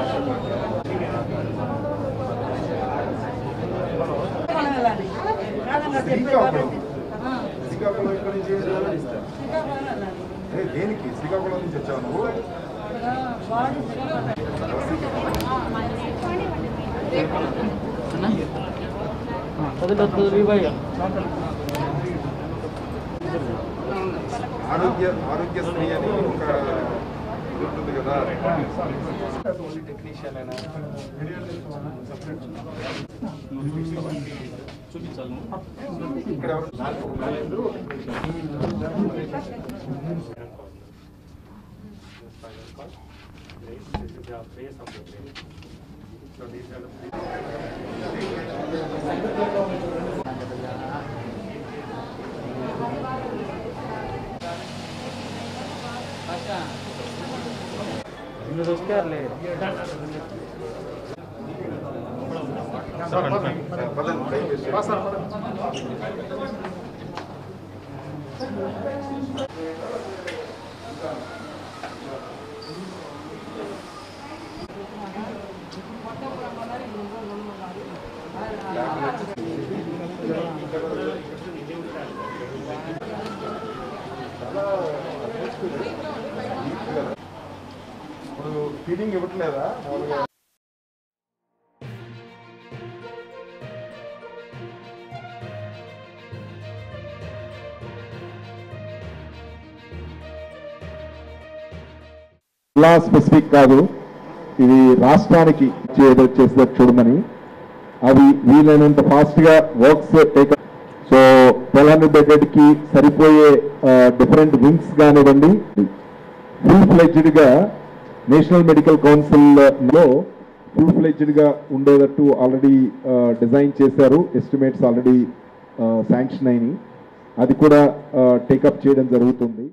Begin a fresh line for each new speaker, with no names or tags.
శ్రీకాకుళం శ్రీకాకుళం ఎక్కడి నుంచి ఏ, దేనికి శ్రీకాకుళం నుంచి వచ్చావు నువ్వు ఆరోగ్య ఆరోగ్యశ్రీ అని ఒక ఇది ఉంటుంది కదా ఇక్కడ ఎవరు- పదండి, దయచేసి. ఇప్పుడు ఫీడింగ్ ఇవ్వట్లేదా మామూలుగా
జిల్లా స్పెసిఫిక్ కాదు ఇది రాష్ట్రానికి ఏదో చేసేది చూడమని అవి వీలైనంత ఫాస్ట్ గా works take so twelve hundred bedded కి సరిపోయే డిఫరెంట్ వింగ్స్ కానివ్వండి ఫుల్ ఫ్లెడ్జ్డ్ గా నేషనల్ మెడికల్ కౌన్సిల్ లో ఫుల్ ఫ్లెడ్జ్డ్ గా ఉండేటట్టు ఆల్రెడీ డిజైన్ చేశారు ఎస్టిమేట్స్ ఆల్రెడీ శాంక్షన్ అయినాయి అది కూడా టేకప్ చేయడం జరుగుతుంది